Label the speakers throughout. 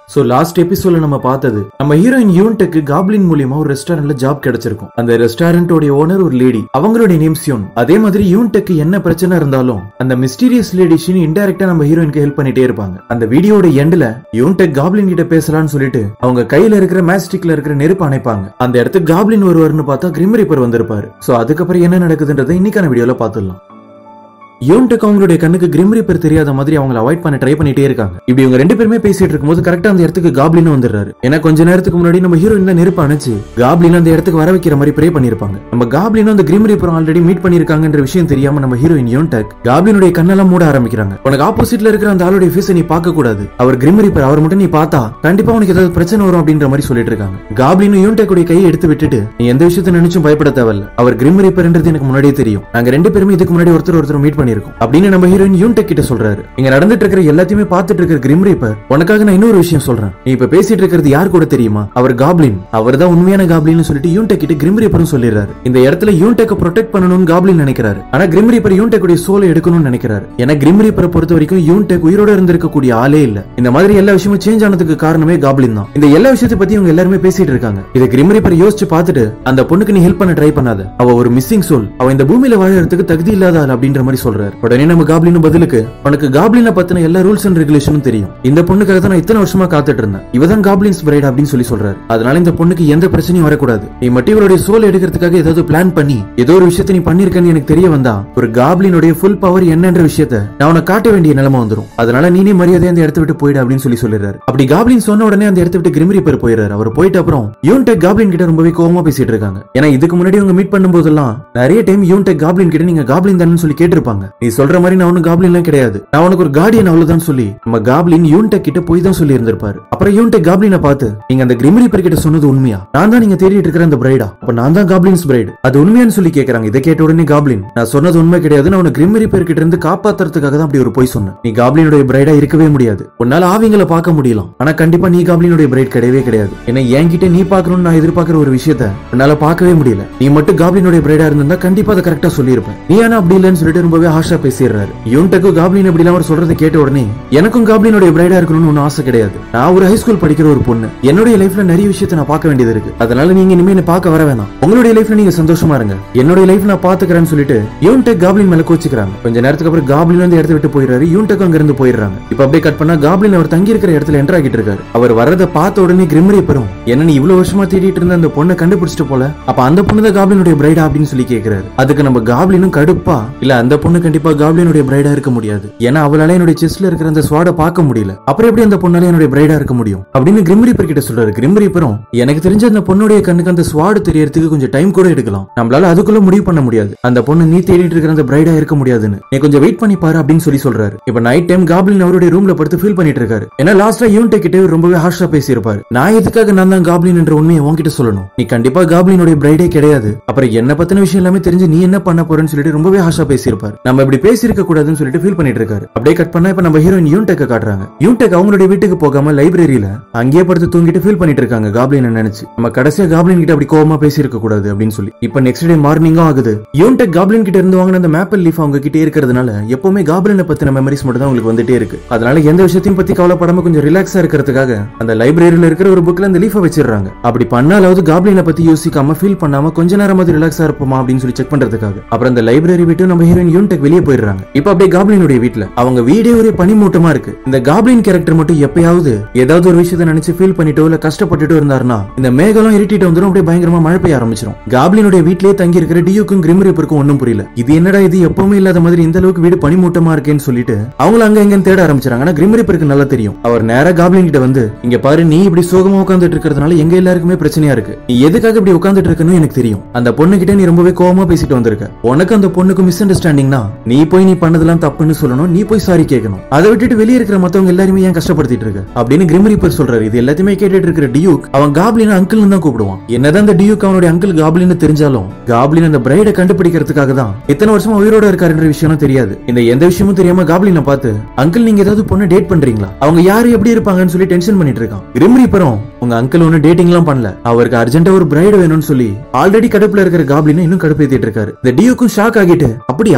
Speaker 1: so last எபிசோட்ல நம்ம பார்த்தது நம்ம ஹீரோயின் யூன்டெக்கு காப்ளின் மூலியமா ஒரு ரெஸ்டாரண்ட்ல ஜாப் கிடைச்சிருக்கும் அந்த ரெஸ்டாரண்டோட ஓனர் ஒரு லேடி அவங்களுடைய நேம் சியோன் அதே மாதிரி யூன்டெக்கு என்ன பிரச்சனை இருந்தாலும் அந்த மிஸ்டீரியஸ் லேடி ஷின் இன்டெரக்டா நம்ம ஹீரோயினுக்கு ஹெல்ப் பண்ணிட்டே இருப்பாங்க அந்த வீடியோட எண்ட்ல யூன்டெக் காப்ளின் கிட்ட பேசலாம்னு சொல்லிட்டு அவங்க கையில இருக்கிற மேஸ்டிக்ல இருக்கிற நெருப்பு அணைப்பாங்க அந்த இடத்துக்கு காப்ளின் வருவார்னு பார்த்தா கிரிம் ரீப்பர் வந்திருப்பாரு சோ அதுக்கப்புறம் என்ன நடக்குதுன்றதை இன்னைக்கான வீடியோல பார்த்துடலாம் யோன்டெக் அவங்களுடைய கண்ணுக்கு கிரிம் ரீப்பர் தெரியாத மாதிரி அவங்கள அவாய்ட் பண்ண ட்ரை பண்ணிட்டே இருக்காங்க இப்படி இவங்க ரெண்டு பேருமே பேசிட்டு இருக்கும்போது கரெக்டா அந்த இடத்துக்கு காப்ளின் வந்துடுறாரு ஏன்னா கொஞ்ச நேரத்துக்கு முன்னாடி நம்ம ஹீரோயின் தான் நெருப்பு அணைச்சு காப்ளின் அந்த இடத்துக்கு வர வைக்கிற மாதிரி ப்ரே பண்ணிருப்பாங்க நம்ம காப்ளினும் அந்த கிரிம் ரீப்பர் ஆல்ரெடி மீட் பண்ணிருக்காங்கன்ற விஷயம் தெரியாம நம்ம ஹீரோயின் யோன்டெக் காப்ளினுடைய கண்ணெல்லாம் மூட ஆரம்பிக்கிறாங்க உனக்கு ஆப்போசிட்ல இருக்கிற அந்த ஆளுடைய ஃபேஸை நீ பார்க்க கூடாது அவர் கிரிம் ரீப்பர் அவர் மட்டும் நீ பார்த்தா கண்டிப்பா உனக்கு ஏதாவது பிரச்சனை வரும் அப்படின்ற மாதிரி சொல்லிட்டு இருக்காங்க காப்ளினும் யோன்டெக்குடைய கையை எடுத்து விட்டுட்டு நீ எந்த விஷயத்தை நினைச்சும் பயப்பட தேவையில்ல அவர் கிரிம் ரீப்பர்ன்றது எனக்கு முன்னாடியே தெரியும் நாங்க ரெண்டு பேருமே இதுக்கு முன்னாடி ஒருத்தர் ஒருத்தர் மீட் பண்ணிருக்கோம் அப்படின்னு நம்ம ஹீரோயின் யூன்டெக் கிட்ட சொல்றாரு இங்க நடந்துட்டு இருக்கிற எல்லாத்தையுமே பார்த்துட்டு இருக்கிற கிரிம் ரீப்பர் உனக்காக நான் இன்னொரு விஷயம் சொல்றேன் நீ இப்ப பேசிட்டு இருக்கிறது யார் கூட தெரியுமா அவர் காப்ளின் அவர் தான் உண்மையான காப்ளின் சொல்லிட்டு யூன்டெக் கிட்ட கிரிம் ரீப்பரும் சொல்லிடுறாரு இந்த இடத்துல யூன்டெக் ப்ரொடெக்ட் பண்ணணும்னு காப்ளின் நினைக்கிறாரு ஆனா கிரிம் ரீப்பர் யூன்டெக் உடைய சோலை எடுக்கணும்னு நினைக்கிறாரு ஏன்னா கிரிம் ரீப்பரை பொறுத்த வரைக்கும் யூன்டெக் உயிரோட இருந்திருக்கக்கூடிய ஆளே இல்ல இந்த மாதிரி எல்லா விஷயமும் சேஞ்ச் ஆனதுக்கு காரணமே காப்ளின் தான் இந்த எல்லா விஷயத்தை பத்தி இவங்க எல்லாருமே பேசிட்டு இருக்காங்க இதை கிரிம் ரீப்பர் யோசிச்சு பார்த்துட்டு அந்த பொண்ணுக்கு நீ ஹெல்ப் பண்ண ட்ரை பண்ணாத அவ ஒரு மிஸ்ஸிங் சோல் அவ இந்த பூமியில வாழறதுக்கு தகுதி இல்லாத ஆள் அப்படின்ற மாதிரி சொல்றாரு உடனே நம்ம காப்ளின் பதிலுக்கு உனக்கு காப்ளினை பத்தின எல்லா ரூல்ஸ் அண்ட் ரெகுலேஷனும் தெரியும் இந்த பொண்ணுக்காக தான் நான் இத்தனை வருஷமா காத்துட்டு இருந்தேன் இவதான் காப்ளின்ஸ் பிரைட் அப்படின்னு சொல்லி சொல்றாரு அதனால இந்த பொண்ணுக்கு எந்த பிரச்சனையும் வரக்கூடாது நீ மட்டும் இவருடைய சோல் எடுக்கிறதுக்காக ஏதாவது பிளான் பண்ணி ஏதோ ஒரு விஷயத்தை நீ பண்ணிருக்கன்னு எனக்கு தெரிய வந்தா ஒரு காப்ளினுடைய ஃபுல் பவர் என்னன்ற விஷயத்த நான் உனக்கு காட்ட வேண்டிய நிலைமை வந்துரும் அதனால நீனே மரியாதையா அந்த இடத்த விட்டு போயிடு அப்படின்னு சொல்லி சொல்லிடுறாரு அப்படி காப்ளின் சொன்ன உடனே அந்த இடத்த விட்டு கிரிம் ரீப்பர் போயிடுறாரு அவர் போயிட்ட அப்புறம் யூன்டெக் காப்ளின் கிட்ட ரொம்பவே கோவமா பேசிட்டு இருக்காங்க ஏன்னா இதுக்கு முன்னாடி அவங்க மீட் பண்ணும்போதெல்லாம் நிறைய டைம் யூன்டெக் காப்ளின் கிட்ட நீங்க காப்ளின் தானே சொல்லி கேட்டிருப்பாங்க நீ சொல்ற மாதிரி நான் ஒன்னும் காப்ளின்லாம் கிடையாது நான் உனக்கு ஒரு கார்டியன் அவ்வளவுதான் சொல்லி நம்ம காப்ளின் யூன்டெக் கிட்ட போய் தான் சொல்லி இருந்திருப்பாரு அப்புறம் யூன்டெக் காப்ளினை பார்த்து நீங்க அந்த கிரிம் ரீப்பர் கிட்ட சொன்னது உண்மையா நான் தான் நீங்க தேடிட்டு இருக்கிற அந்த பிரைடா அப்ப நான் தான் காப்ளின்ஸ் பிரைடு அது உண்மையான்னு சொல்லி கேக்குறாங்க இதை கேட்ட உடனே காப்ளின் நான் சொன்னது உண்மை கிடையாது நான் உனக்கு கிரிம் ரீப்பர் கிட்ட இருந்து காப்பாத்துறதுக்காக தான் அப்படி ஒரு போய் சொன்னேன் நீ காப்ளினுடைய பிரைடா இருக்கவே முடியாது உன்னால ஆவிங்களை பார்க்க முடியலாம் ஆனா கண்டிப்பா நீ காப்ளினுடைய பிரைட் கிடையவே கிடையாது ஏன்னா என்கிட்ட நீ பார்க்கணும்னு நான் எதிர்பார்க்கிற ஒரு விஷயத்த உன்னால பார்க்கவே முடியல நீ மட்டும் காப்ளினுடைய பிரைடா இருந்தா கண்டிப்பா அதை கரெக்டா சொல்லியிருப்பேன் நீ ஆனா அப்படி இல்லைன்னு சொல்லிட்டு ரொம்பவே ஹாஷா பேசிடுறாரு யூன்டெக்கு காப்ளின் அப்படி அவர் சொல்றதை கேட்ட உடனே எனக்கும் காப்ளினுடைய பிரைடா இருக்கணும்னு ஒன்னும் ஆசை கிடையாது நான் ஒரு ஹைஸ்கூல் படிக்கிற ஒரு பொண்ணு என்னுடைய லைஃப்ல நிறைய விஷயத்தை நான் பார்க்க வேண்டியது இருக்கு அதனால நீங்க இனிமே என்ன பார்க்க வர வேணாம் உங்களுடைய லைஃப்ல நீங்க சந்தோஷமா இருங்க என்னுடைய லைஃப் நான் பாத்துக்கிறேன்னு சொல்லிட்டு யூன்டெக் காப்ளின் மேல கோச்சுக்கிறாங்க கொஞ்ச நேரத்துக்கு அப்புறம் காப்ளின் வந்து இடத்த விட்டு போயிடுறாரு யூன்டெக் அங்க இருந்து போயிடுறாங்க இப்ப அப்படியே கட் பண்ணா காப்ளின் அவர் தங்கி இருக்கிற இடத்துல என்டர் ஆகிட்டு இருக்காரு அவர் வரத பார்த்த உடனே கிரிமரி பெறும் என்ன நீ இவ்வளவு வருஷமா தேடிட்டு இருந்த அந்த பொண்ணை கண்டுபிடிச்சிட்டு போல அப்ப அந்த பொண்ணு தான் காப்ளினுடைய பிரைடா அப்படின்னு சொல்லி கேக்குறாரு அதுக்கு நம்ம காப்ளினும் கடுப்பா இல்ல அந்த பொண்ணு கண்டிப்பா காப்ளினுடைய பிரைடா இருக்க முடியாது ஏன்னா அவளால என்னுடைய செஸ்ட்ல இருக்கிற அந்த ஸ்வாட பார்க்க முடியல அப்புறம் எப்படி அந்த பொண்ணால என்னுடைய பிரைடா இருக்க முடியும் அப்படின்னு கிரிம் ரீப்பர் கிட்ட சொல்றாரு கிரிம் ரீப்பரும் எனக்கு தெரிஞ்ச அந்த பொண்ணுடைய கண்ணுக்கு அந்த ஸ்வாடு தெரியறதுக்கு கொஞ்சம் டைம் கூட எடுக்கலாம் நம்மளால அதுக்குள்ள முடிவு பண்ண முடியாது அந்த பொண்ணு நீ தேடிட்டு இருக்கிற அந்த பிரைடா இருக்க முடியாதுன்னு நீ கொஞ்சம் வெயிட் பண்ணி பாரு அப்படின்னு சொல்லி சொல்றாரு இப்ப நைட் டைம் காப்ளின் அவருடைய ரூம்ல படுத்து ஃபீல் பண்ணிட்டு இருக்காரு ஏன்னா லாஸ்டா யூன்டெக் கிட்ட இவர் ரொம்பவே ஹார்ஷா பேசியிருப்பாரு நான் எதுக்காக நான் தான் காப்ளின் என்ற உண்மையை உன்கிட்ட சொல்லணும் நீ கண்டிப்பா காப்ளினுடைய பிரைடே கிடையாது அப்புறம் என்ன பத்தின விஷயம் எல்லாமே தெரிஞ்சு நீ என்ன பண்ண போறேன்னு சொல்லிட்டு ரொம்பவே ஹாஷா பேசியிருப்பாரு நம்ம இப்படி பேசியிருக்க கூடாதுன்னு சொல்லிட்டு ஃபீல் பண்ணிட்டு இருக்காரு அப்படியே கட் பண்ணா இப்ப நம்ம ஹீரோயின் யூன்டெக்க காட்டுறாங்க யூன்டெக் அவங்களுடைய வீட்டுக்கு போகாம லைப்ரரியில அங்கேயே படுத்து தூங்கிட்டு ஃபீல் பண்ணிட்டு இருக்காங்க காப்ளின் நினைச்சு நம்ம கடைசியா காப்ளின் கிட்ட அப்படி கோவமா பேசியிருக்க கூடாது அப்படின்னு சொல்லி இப்ப நெக்ஸ்ட் டே மார்னிங்கும் ஆகுது யூன்டெக் காப்ளின் கிட்ட இருந்து வாங்கின அந்த மேப்பிள் லீஃப் அவங்க கிட்ட இருக்கிறதுனால எப்பவுமே காப்ளினை பத்தின மெமரிஸ் மட்டும் தான் உங்களுக்கு வந்துட்டே இருக்கு அதனால எந்த விஷயத்தையும் பத்தி கவலைப்படாம கொஞ்சம் ரிலாக்ஸா இருக்கிறதுக்காக அந்த லைப்ரரியில இருக்கிற ஒரு புக்ல அந்த லீஃபை வச்சிடுறாங்க அப்படி பண்ணாலாவது காப்ளினை பத்தி யோசிக்காம ஃபீல் பண்ணாம கொஞ்ச நேரமாவது ரிலாக்ஸா இருப்போமா அப்படின்னு சொல்லி செக் பண்றதுக்காக அப்புறம் அந்த லைப்ரரி விட்டு நம்ம ஹீரோயின் யூன்டெக் வெளியே போயிடுறாங்க இப்ப அப்படியே காப்ளினுடைய வீட்ல அவங்க வீடே ஒரே பனிமூட்டமா இருக்கு இந்த காப்ளின் கேரக்டர் மட்டும் எப்பயாவது ஏதாவது ஒரு விஷயத்தை நினைச்சு ஃபீல் பண்ணிட்டோ இல்ல கஷ்டப்பட்டுட்டோ இருந்தாருன்னா இந்த மேகலாம் இருட்டிட்டு வந்துடும் அப்படியே பயங்கரமா மழை பெய்ய ஆரம்பிச்சிடும் காப்ளினுடைய வீட்லயே தங்கி இருக்கிற டியூக்கும் கிரிம் ரீப்பருக்கும் ஒன்னும் புரியல இது என்னடா இது எப்பவுமே இல்லாத மாதிரி இந்த அளவுக்கு வீடு பனிமூட்டமா இருக்கேன்னு சொல்லிட்டு அவங்கள அங்க எங்கன்னு தேட ஆரம்பிச்சாங்க ஆனா கிரிம் ரீப்பருக்கு நல்லா தெரியும் அவர் நேரா காப்ளின் கிட்ட வந்து இங்க பாரு நீ இப்படி சோகமா உட்காந்துட்டு இருக்கிறதுனால எங்க எல்லாருக்குமே பிரச்சனையா இருக்கு நீ எதுக்காக இப்படி உட்காந்துட்டு இருக்கன்னு எனக்கு தெரியும் அந்த பொண்ணு கிட்ட நீ ரொம்பவே கோவமா பேசிட்டு வந்திருக்க உனக்கு அந்த பொண்ணுக்கு மிஸ் அண்டர்ஸ்டாண்டிங்னா நீ போய் நீ பண்ணதெல்லாம் தப்புன்னு சொல்லணும் நீ போய் சாரி கேட்கணும் அதை விட்டுட்டு வெளியே இருக்கிற மத்தவங்க எல்லாருமே ஏன் கஷ்டப்படுத்திட்டு இருக்க அப்படின்னு கிரிம் ரீப்பர் சொல்றாரு இது எல்லாத்தையுமே கேட்டுட்டு இருக்கிற டியூக் அவன் காப்ளின் அங்கிள் தான் கூப்பிடுவான் என்னதான் அந்த டியூக் அவனுடைய அங்கிள் காப்ளின்னு தெரிஞ்சாலும் காப்ளின் அந்த பிரைட கண்டுபிடிக்கிறதுக்காக தான் இத்தனை வருஷமா உயிரோட இருக்காருன்ற விஷயம் தெரியாது இந்த எந்த விஷயமும் தெரியாம காப்ளினை பார்த்து அங்கிள் நீங்க ஏதாவது பொண்ணு டேட் பண்றீங்களா அவங்க யாரு எப்படி இருப்பாங்கன்னு சொல்லி டென்ஷன் பண்ணிட்டு இருக்கான் கிரிம் ரீப்பரும் உங்க அங்கிள் ஒண்ணு டேட்டிங் எல்லாம் பண்ணல அவருக்கு அர்ஜென்ட்டா ஒரு பிரைடு வேணும்னு சொல்லி ஆல்ரெடி கடுப்புல இருக்கிற காப்ளினை இன்னும் கடுப்பேத்திட்டு இருக்காரு இந்த டியூக்கும் ஷாக் ஆகிட்டு அப்படியா அப்ப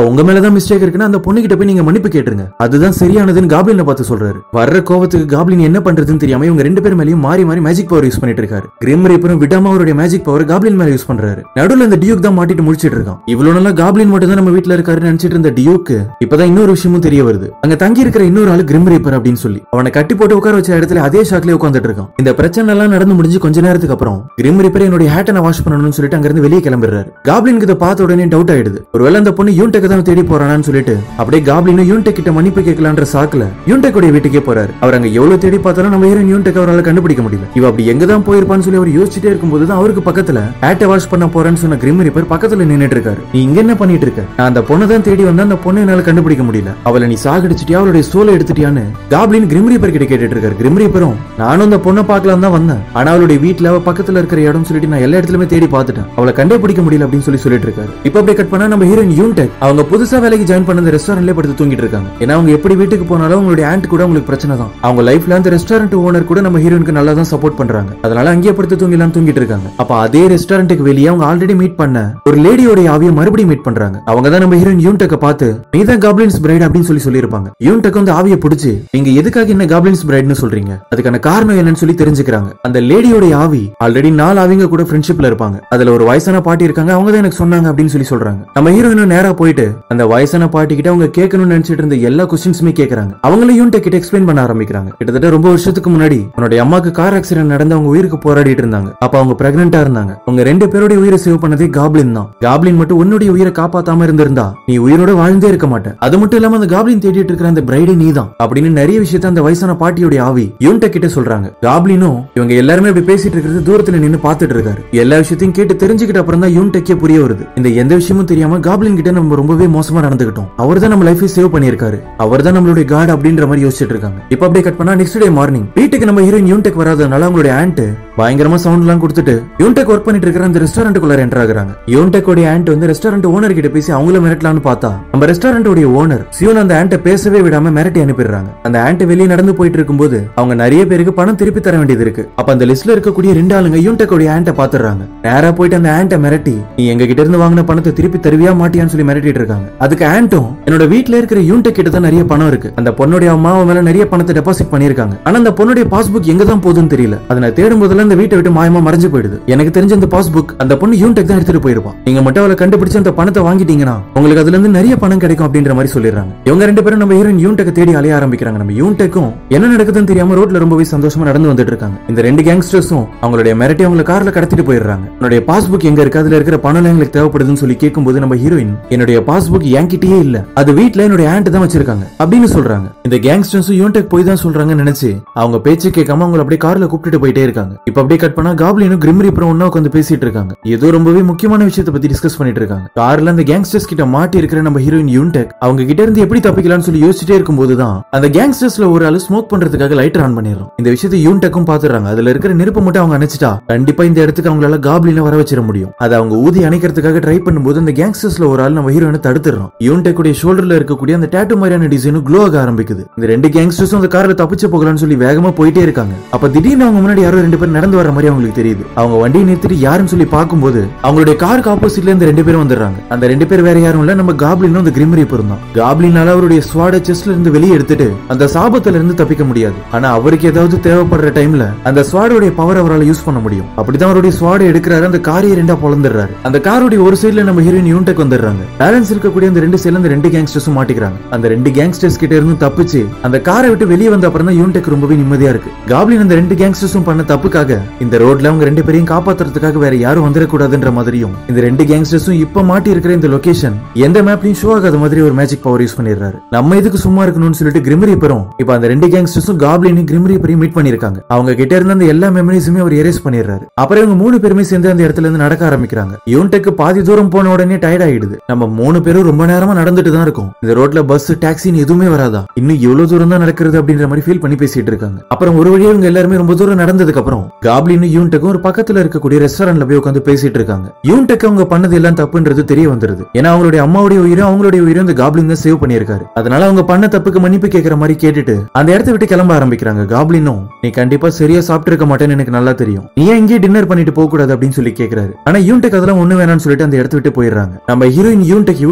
Speaker 1: உங்க மேலதான் மிஸ்டேக் இருக்குன்னா அந்த பொண்ணு கிட்ட போய் நீங்க மன்னிப்பு கேட்டுருங்க அதுதான் சரியானதுன்னு காப்ளினை பார்த்து சொல்றாரு வர்ற கோவத்துக்கு காப்ளின் என்ன பண்றதுன்னு தெரியாம இவங்க ரெண்டு பேர் மேலயும் மாறி மாறி மேஜிக் பவர் யூஸ் பண்ணிட்டு இருக்காரு கிரிம் ரீப்பரும் விடாம அவருடைய மேஜிக் பவர் காப்ளின் மேல யூஸ் பண்றாரு நடுவுல இந்த டியூக் தான் மாட்டிட்டு முடிச்சிட்டு இருக்கான் இவ்வளவு நாளா காப்ளின் மட்டும் தான் நம்ம வீட்ல இருக்காருன்னு நினைச்சிட்டு இருந்த டியூக்கு இப்பதான் இன்னொரு விஷயமும் தெரிய வருது அங்க தங்கி இருக்கிற இன்னொரு ஆளு கிரிம் ரீப்பர் அப்படின்னு சொல்லி அவனை கட்டி போட்டு உட்கார வச்ச இடத்துல அதே ஷாக்லயே உட்காந்துட்டு இருக்கான் இந்த பிரச்சனை எல்லாம் நடந்து முடிஞ்சு கொஞ்ச நேரத்துக்கு அப்புறம் கிரிம் ரீப்பர் என்னுடைய ஹேட்டை நான் வாஷ் பண்ணணும்னு சொல்லிட்டு அங்க இருந்து வெளியே கிளம்பிடுறாரு காப்ளினுக்கு இதை பார்த்த உடனே டவுட் ஆயிடுது ஒருவேளை அந்த பொண்ணு யூன்டெக் தான் தேடி போறானான்னு சொல்லிட்டு அப்படியே காப்ளினும் யூன்டெக் கிட்ட மன்னிப்பு கேட்கலான்ற சாக்குல யூன்டெக் உடைய வீட்டுக்கே போறாரு அவர் அங்க எவ்வளவு தேடி பார்த்தாலும் நம்ம ஹீரோயின் யூன்டெக் அவரால் கண்டுபிடிக்க முடியல இவ அப்படி எங்க தான் போயிருப்பான்னு சொல்லி அவர் யோசிச்சுட்டே இருக்கும்போது தான் அவருக்கு பக்கத்துல ஹேட்டை வாஷ் பண்ண போறேன்னு சொன்ன கிரிம் ரீப்பர் பக்கத்துல நின்னுட்டு இருக்காரு நீ இங்க என்ன பண்ணிட்டு இருக்க நான் அந்த பொண்ணை தான் தேடி வந்தா அந்த பொண்ணை என்னால கண்டுபிடிக்க முடியல அவளை நீ சாகடிச்சிட்டியா அவளுடைய சோலை எடுத்துட்டியான்னு காப்ளின் கிரிம் ரீப்பர் கிட்ட கேட்டுட்டு இருக்காரு கிரிம் ரீப்பரும் நானும் அந்த பொண்ணை பார்க்கலாம் தான் வந்தேன் ஆனா அவளுடைய வீட்ல அவ பக்கத்துல இருக்கிற இடம் சொல்லிட்டு நான் எல்லா இடத்துலயுமே தேடி பார்த்துட்டேன் அவளை கண்டுபிடிக்க முடியல அப்படின்னு சொல்லி சொல்லிட்டு இருக்காரு இப்ப அப்படியே கட் பண்ணா நம்ம ஹீரோயின் யூன்டெக் அவங்க புதுசா வேலைக்கு ஜாயின் பண்ண அந்த ரெஸ்டாரண்ட்லயே படுத்து தூங்கிட்டு இருக்காங்க ஏன்னா அவங்க எப்படி வீட்டுக்கு போனாலும் அவங்களுடைய ஆண்ட் கூட உங்களுக்கு பிரச்சனை தான் அவங்க லைஃப்ல அந்த ரெஸ்டாரண்ட் ஓனர் கூட நம்ம ஹீரோயினுக்கு நல்லா தான் சப்போர்ட் பண்றாங்க அதனால அங்கேயே படுத்து தூங்கிலாம் தூங்கிட்டு இருக்காங்க அப்ப அதே ரெஸ்டாரண்ட்டுக்கு வெளியே அவங்க ஆல்ரெடி மீட் பண்ண ஒரு லேடியோட ஆவியை மறுபடியும் மீட் பண்றாங்க அவங்க தான் நம்ம ஹீரோயின் யூன்டெக்க பார்த்து நீ தான் காப்ளின்ஸ் பிரைட் அப்படின்னு சொல்லி சொல்லியிருப்பாங்க யூன்டெக் வந்து ஆவியை பிடிச்சு நீங்க எதுக்காக என்ன காப்ளின்ஸ் பிரைட்னு சொல்றீங்க அதுக்கான காரணம் என்னன்னு சொல்லி தெரிஞ்சுக்கிறாங்க அந்த லேடியோட ஆவி ஆல்ரெடி நாலு ஆவிங்க கூட ஃப்ரெண்ட்ஷிப்ல இருப்பாங்க அதுல ஒரு வயசான பாட்டி இருக்காங்க அவங்க தான் எனக்கு சொன்னாங்க அப்படின்னு சொல்லி சொல்றாங்க நம்ம ஹீரோயினும் நேரா போயிட்டு அந்த வயசான பாட்டி கிட்ட அவங்க கேட்கணும்னு நினைச்சிட்டு இருந்த எல்லா கொஸ்டின்ஸுமே கேக்குறாங்க அவங்களும் யூன்டெக் கிட்ட எக்ஸ்பிளைன் பண்ண ஆரம்பிக்கிறாங்க கிட்டத்தட்ட ரொம்ப வருஷத்துக்கு முன்னாடி உன்னுடைய அம்மாக்கு கார் ஆக்சிடென்ட் நடந்து அவங்க உயிருக்கு போராடிட்டு இருந்தாங்க அப்ப அவங்க பிரெக்னெண்டா இருந்தாங்க உங்க ரெண்டு பேருடைய உயிரை சேவ் பண்ணதே காப்ளின் தான் காப்ளின் மட்டும் உன்னுடைய உயிரை காப்பாத்தாம இருந்திருந்தா நீ உயிரோட வாழ்ந்தே இருக்க மாட்டேன் அது மட்டும் இல்லாம அந்த காப்ளின் தேடிட்டு இருக்கிற அந்த பிரைடே நீ தான் அப்படின்னு நிறைய விஷயத்த அந்த வயசான பாட்டியோட ஆவி யூன்டெக் கிட்ட சொல்றாங்க காப்ளினும் இவங்க எல்லாருமே இப்படி பேசிட்டு இருக்கிறது தூரத்துல நின்னு பாத்துட்டு இருக்காரு எல்லா விஷயத்தையும் கேட்டு தெரிஞ்சுக்கிட்ட அப்புறம் தான் யூன்டெக்கே புரிய வருது இந்த எந்த விஷயமும் தெரியாம காப்ளின் கிட்ட நம்ம ரொம்பவே மோசமா நடந்துகிட்டோம் அவர் தான் நம்ம லைஃபை சேவ் பண்ணியிருக்காரு அவர் தான் நம்மளுடைய காட் அப்படின்ற மாதிரி யோசிச்சுட்டு இருக்காங்க இப்ப அப்படியே கட் பண்ணா நெக்ஸ்ட் டே மார்னிங் வீட்டுக்கு நம்ம ஹீரோயின் யூன்டெக் வராதனால அவங்களுடைய ஆண்ட் பயங்கரமா சவுண்ட் எல்லாம் கொடுத்துட்டு யூன்டெக் ஒர்க் பண்ணிட்டு இருக்கிற அந்த ரெஸ்டாரண்ட்டுக்குள்ள என்டர் ஆகுறாங்க யூன்டெக்கோட ஆண்ட் வந்து ரெஸ்டாரண்ட் ஓனர் கிட்ட பேசி அவங்கள மிரட்டலாம்னு பார்த்தா நம்ம ரெஸ்டாரண்டோட ஓனர் சிவன் அந்த ஆண்ட பேசவே விடாம மிரட்டி அனுப்பிடுறாங்க அந்த ஆண்ட் வெளியே நடந்து போயிட்டு இருக்கும்போது அவங்க நிறைய பேருக்கு பணம் திருப்பி தர வேண்டியது இருக்கு அப்ப அந்த லிஸ்ட்ல இருக்கக்கூடிய ரெண்டு ஆளுங்க யூன்டெக்கோட ஆண்ட பாத்துறாங்க நேரா போயிட்டு அந்த ஆண்ட மிரட்டி நீ எங்க கிட்ட இருந்து வாங்கின பணத்தை திருப்பி தருவியா மாட்டியான்னு சொல்லி மிரட்டிட்டு இருக்காங்க அதுக்கு ஆண்ட்டும் என்னோட வீட்ல இருக்கிற யூன்டெக் கிட்ட தான் நிறைய பணம் இருக்கு அந்த பொண்ணுடைய அம்மாவை மேல நிறைய பணத்தை டெபாசிட் பண்ணிருக்காங்க ஆனா அந்த பொண்ணுடைய பாஸ்புக் எங்க தான் போகுதுன்னு தெரியல அதை நான் தேடும் போதெல்லாம் இந்த வீட்டை விட்டு மாயமா மறைஞ்சு போயிடுது எனக்கு தெரிஞ்ச அந்த பாஸ்புக் அந்த பொண்ணு யூன்டெக் தான் எடுத்துட்டு போயிருப்பான் நீங்க மட்டும் அவளை கண்டுபிடிச்சு அந்த பணத்தை வாங்கிட்டீங்கன்னா உங்களுக்கு அதுல இருந்து நிறைய பணம் கிடைக்கும் அப்படின்ற மாதிரி சொல்லிடுறாங்க இவங்க ரெண்டு பேரும் நம்ம ஹீரோயின் யூன்டெக் தேடி அலைய ஆரம்பிக்கிறாங்க நம்ம யூன்டெக்கும் என்ன நடக்குதுன்னு தெரியாம ரோட்ல ரொம்பவே சந்தோஷமா நடந்து வந்துட்டு இருக்காங்க இந்த ரெண்டு கேங்ஸ்டர்ஸும் அவங்களுடைய மிரட்டி அவங்கள கார்ல கடத்திட்டு போயிடுறாங்க என்னுடைய பாஸ்புக் எங்க இருக்கு அதுல இருக்கிற பணம் எல்லாம் எங்களுக்கு தேவைப்படுதுன்னு சொல்லி கேட்கும்போது நம்ம ஹீரோயின் என்னுடைய பாஸ்புக் என்கிட்டயே இல்ல அது வீட்ல என்னுடைய ஆண்ட் தான் வச்சிருக்காங்க அப்படின்னு சொல்றாங்க இந்த கேங்ஸ்டர்ஸும் யூன்டெக் போய் தான் சொல்றாங்கன்னு நினைச்சு அவங்க பேச்சு கேட்காம அவங்கள அப்படியே கார்ல கூப்பிட்டுட்டு போயிட்டே இருக்காங்க இப்ப அப்படியே கட் பண்ணா காப்ளினும் கிரிம் ரீப்பரும் ஒண்ணா உட்காந்து பேசிட்டு இருக்காங்க ஏதோ ரொம்பவே முக்கியமான விஷயத்தை பத்தி டிஸ்கஸ் பண்ணிட்டு இருக்காங்க கார்ல அந்த கேங்ஸ்டர்ஸ் கிட்ட மாட்டி இருக்கிற நம்ம ஹீரோயின் யூன்டெக் அவங்க கிட்ட இருந்து எப்படி தப்பிக்கலாம்னு சொல்லி யோசிச்சுட்டே இருக்கும்போது தான் அந்த கேங்ஸ்டர்ஸ்ல ஒரு ஆளு ஸ்மோக் பண்றதுக்காக லைட்டர் ஆன் பண்ணிடுறோம் இந்த விஷயத்தை யூன்டெக்கும் பாத்துறாங்க அதுல இருக்கிற நெருப்பு மட்டும் அவங்க அணைச்சிட்டா கண்டிப்பா இந்த இடத்துக்கு அவங்களால காப்ளின வர வச்சிட முடியும் அதை அவங்க ஊதி அணைக்கிறதுக்காக ட்ரை பண்ணும்போது அந்த கேங்ஸ்டர்ஸ்ல ஒரு ஆள் நம்ம ஹீரோயினை தடுத்துறோம் யூன்டெக்குடைய ஷோல்டர்ல இருக்கக்கூடிய அந்த டேட்டு மாதிரியான டிசைனும் க்ளோ ஆக ஆரம்பிக்குது இந்த ரெண்டு கேங்ஸ்டர்ஸும் அந்த கார்ல தப்பிச்சு போகலாம்னு சொல்லி வேகமா போயிட்டே இருக்காங்க அப்ப திடீர்னு அவங்க முன்னாடி யாரோ ரெண்டு பேர் நடந்து வர மாதிரி அவங்களுக்கு தெரியுது அவங்க வண்டியை நிறுத்திட்டு யாருன்னு சொல்லி பார்க்கும்போது அவங்களுடைய காருக்கு ஆப்போசிட்ல இந்த ரெண்டு பேரும் வந்துடுறாங்க அந்த ரெண்டு பேர் வேற யாரும் இல்ல நம்ம காப்ளினும் அந்த கிரிம் ரீப்பரும் தான் காப்ளினால அவருடைய ஸ்வாட செஸ்ட்ல இருந்து வெளியே எடுத்துட்டு அந்த சாபத்துல இருந்து தப்பிக்க முடியாது ஆனா அவருக்கு ஏதாவது தேவைப்படுற டைம்ல அந்த ஸ்வாடோடைய பவர் அவரால் யூஸ் பண்ண முடியும் அப்படிதான் அவருடைய ஸ்வாடை எடுக்கிறாரு அந்த காரியை ரெண்டா பொழந்துடுறாரு அந்த காரோடைய ஒரு சைடுல நம்ம ஹீரோயின் யூன்டெக் வந்துடுறாங்க பேலன்ஸ் இருக்கக்கூடிய அந்த ரெண்டு சைடுல அந்த ரெண்டு கேங்ஸ்டர்ஸும் மாட்டிக்கிறாங்க அந்த ரெண்டு கேங்ஸ்டர்ஸ் கிட்ட இருந்து தப்பிச்சு அந்த காரை விட்டு வெளியே வந்த அப்புறம் தான் யூன்டெக் ரொம்பவே நிம்மதியா இருக்கு காப்ளின் அந்த ரெண்டு கேங்ஸ்டர்ஸும் பண்ண தப்புக்காக இந்த ரோட்ல அவங்க ரெண்டு பேரையும் காப்பாத்துறதுக்காக வேற யாரும் வந்துடக்கூடாதுன்ற மாதிரியும் இந்த ரெண்டு கேங்ஸ்டர்ஸும் இப்ப மாட்டி இருக்கிற இந்த லொகேஷன் எந்த மேப்லயும் ஷோ ஆகாத மாதிரி ஒரு மேஜிக் பவர் யூஸ் பண்ணிடுறாரு நம்ம இதுக்கு சும்மா இருக்கணும்னு சொல்லிட்டு கிரிம் ரீப்பரும் இப்ப அந்த ரெண்டு கேங்ஸ்டர்ஸும் காப்ளினும் கிரிம் ரீப்பரையும் மீட் பண்ணிருக்காங்க அவங்க கிட்ட இருந்த அந்த எல்லா மெமரிஸுமே அவர் எரேஸ் பண்ணிடுறாரு அப்புறம் இவங்க மூணு பேருமே சேர்ந்து அந்த இடத்துல இருந்து நடக்க ஆரம்பிக்கிறாங்க யூன்டெக்கு பாதி தூரம் போன உடனே டயர்ட் ஆயிடுது நம்ம மூணு பேரும் ரொம்ப நேரமா நடந்துட்டு தான் இருக்கோம் இந்த ரோட்ல பஸ் டாக்ஸின்னு எதுவுமே வராதா இன்னும் எவ்வளவு தூரம் தான் நடக்கிறது அப்படின்ற மாதிரி ஃபீல் பண்ணி பேசிட்டு இருக்காங்க அப்புறம் ஒரு வழியா இவங்க எல்லாருமே ரொம்ப தூரம் நடந்ததுக்கு அப்புறம் காப்ளினும் யூன்டெக்கும் ஒரு பக்கத்துல இருக்கக்கூடிய ரெஸ்டாரண்ட்ல போய் உட்காந்து பேசிட்டு இருக்காங்க யூன்டெக் அவங்க பண்ணது எல்லாம் தப்புன்றது தெரிய வந்துருது ஏன்னா அவங்களுடைய அம்மாவுடைய உயிரும் அவங்களுடைய உயிரும் இந்த காப்ளின் தான் சேவ் பண்ணியிருக்காரு அதனால அவங்க பண்ண தப்புக்கு மன்னிப்பு கேட்கற மாதிரி கேட்டுட்டு அந்த இடத்த விட்டு கிளம்ப ஆரம்பிக்கிறாங்க காப்ளினும் நீ கண்டிப்பா சரியா சாப்பிட்டு இருக்க மாட்டேன்னு எனக்கு நல்லா தெரியும் நீ ஏன் இங்கே டின்னர் பண்ணிட்டு போக கூடாது அப்படின்னு சொல்லி கேக்குறாரு ஆனா யூன்டெக் அதெல்லாம் ஒண்ணு வேணாம்னு சொல்லிட்டு அந்த இடத்த விட்டு போயிடுறாங்க நம்ம ஹீரோயின் யூன்டெக் இவ்வளவு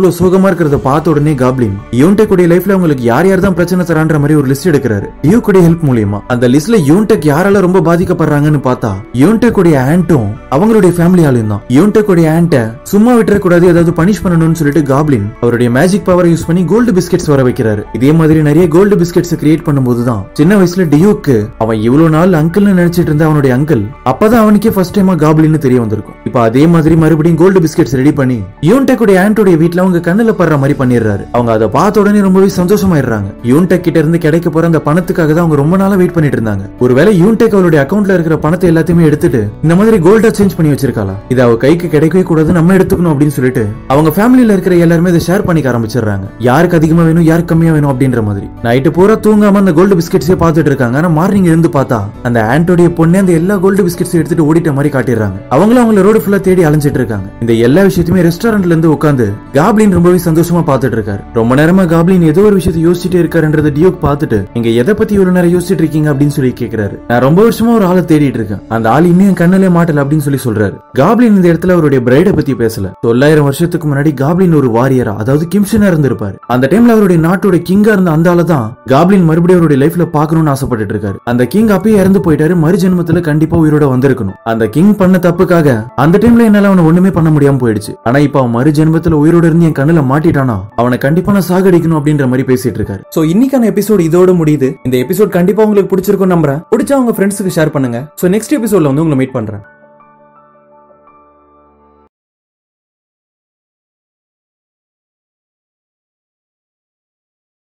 Speaker 1: இவ்வளவு சோகமா இருக்கிறத பார்த்த உடனே காப்ளின் யூன்டெக் உடைய லைஃப்ல அவங்களுக்கு யார் யார் தான் பிரச்சனை தரான்ற மாதிரி ஒரு லிஸ்ட் எடுக்கிறாரு டியூக் உடைய ஹெல்ப் மூலியமா அந்த லிஸ்ட்ல யூன்டெக் யாரால ரொம்ப பாதிக்கப்படுறாங்கன்னு பார்த்தா யூன்டெக் உடைய ஆண்டும் அவங்களுடைய ஃபேமிலி ஆளும் தான் யூன்டெக் உடைய ஆண்ட சும்மா விட்டுற கூடாது ஏதாவது பனிஷ் பண்ணணும்னு சொல்லிட்டு காப்ளின் அவருடைய மேஜிக் பவரை யூஸ் பண்ணி கோல்டு பிஸ்கெட்ஸ் வர வைக்கிறாரு இதே மாதிரி நிறைய கோல்டு பிஸ்கெட்ஸ் கிரியேட் பண்ணும்போது தான் சின்ன வயசுல டியூக்கு அவன் இவ்வளவு நாள் அங்கிள்னு நினைச்சிட்டு இருந்த அவனுடைய அங்கிள் அப்பதான் அவனுக்கே ஃபர்ஸ்ட் டைமா காப்ளின்னு தெரிய வந்திருக்கும் இப்போ அதே மாதிரி மறுபடியும் கோல்டு பிஸ்கெட்ஸ் ரெடி பண்ணி யூன்டெக் உடைய ஆண்டோடைய வீட்ல அவங்க கண்ணுல படுற மாதிரி பண்ணிடுறாரு அவங்க அதை பார்த்த உடனே ரொம்பவே சந்தோஷமாயிடுறாங்க யூன்டெக் கிட்ட இருந்து கிடைக்க போற அந்த பணத்துக்காக தான் அவங்க ரொம்ப நாளா வெயிட் பண்ணிட்டு இருந்தாங்க ஒருவேளை யூன்டெக் அவளுடைய அக்கவுண்ட்ல இருக்கிற பணத்தை எல்லாத்தையுமே எடுத்துட்டு இந்த மாதிரி கோல்டா சேஞ்ச் பண்ணி வச்சிருக்காளா இது அவ கைக்கு கிடைக்கவே கூடாது நம்ம எடுத்துக்கணும் அப்படின்னு சொல்லிட்டு அவங்க ஃபேமிலில இருக்கிற எல்லாருமே இதை ஷேர் பண்ணிக்க ஆரம்பிச்சிடுறாங்க யாருக்கு அதிகமா வேணும் யாருக்கு கம்மியா வேணும் அப்படின்ற மாதிரி நைட்டு பூரா தூங்காம அந்த கோல்டு பிஸ்கெட்ஸே பார்த்துட்டு இருக்காங்க ஆனா மார்னிங் இருந்து பார்த்தா அந்த ஆண்டோடைய பொண்ணே அந்த எல்லா கோல்டு பிஸ்கெட்ஸ் எடுத்துட்டு ஓடிட்ட மாதிரி காட்டிடுறாங்க அவங்களும் அவங்க ரோடு ஃபுல்லா தேடி அலைஞ்சிட்டு இருக்காங்க இந்த எல்லா விஷயத்தையுமே ரெஸ்டாரண்ட்ல இருந்து உட்காந்து காப்ளின் ரொம்பவே சந்தோஷமா பார்த்துட்டு இருக்காரு ரொம்ப நேரமா காப்ளின் ஏதோ ஒரு விஷயத்தை யோசிச்சுட்டே இருக்காருன்றத டியோக் பார்த்துட்டு நீங்க எதை பத்தி இவ்வளவு நேரம் யோசிச்சுட்டு இருக்கீங்க அப்படின்னு சொல்லி கேக்குறாரு நான் ரொம்ப வருஷமா ஒரு ஆளை தேடிட்டு இருக்கேன் அந்த ஆள் இன்னும் என் கண்ணிலே மாட்டல அப்படின்னு சொல்லி சொல்றாரு காப்ளின் இந்த இடத்துல அவருடைய பிரைட பத்தி பேசல தொள்ளாயிரம் வருஷத்துக்கு முன்னாடி காப்ளின் ஒரு வாரியரா அதாவது கிம்ஷனா இருந்திருப்பாரு அந்த டைம்ல அவருடைய நாட்டோட கிங்கா இருந்த அந்த ஆளு தான் காப்ளின் மறுபடியும் அவருடைய லைஃப்ல பார்க்கணும்னு ஆசைப்பட்டுட்டு இருக்காரு அந்த கிங் அப்பயே இறந்து போயிட்டாரு மறு ஜென்மத்துல கண்டிப்பா உயிரோட வந்திருக்கணும் அந்த கிங் பண்ண தப்புக்காக அந்த டைம்ல என்னால அவனை ஒண்ணுமே பண்ண முடியாம போயிடுச்சு ஆனா இப்ப அவன் மறு ஜென்மத்துல உயிரோட இருந்து என் கண்ணுல மாட்டிட்டானா அவனை கண்டிப்பா நான் சாகடிக்கணும் அப்படின்ற மாதிரி பேசிட்டு இருக்காரு சோ இன்னைக்கான எபிசோட் இதோட முடியுது இந்த எபிசோட் கண்டிப்பா உங்களுக்கு பிடிச்சிருக்கும் நம்புறேன் பிடிச்சா உங்க ஃப்ரெண்ட்ஸுக்கு ஷேர் பண்ணுங்க சோ நெக்ஸ்ட் எபிசோட்ல வந்து உங்களை மீட் பண்றேன்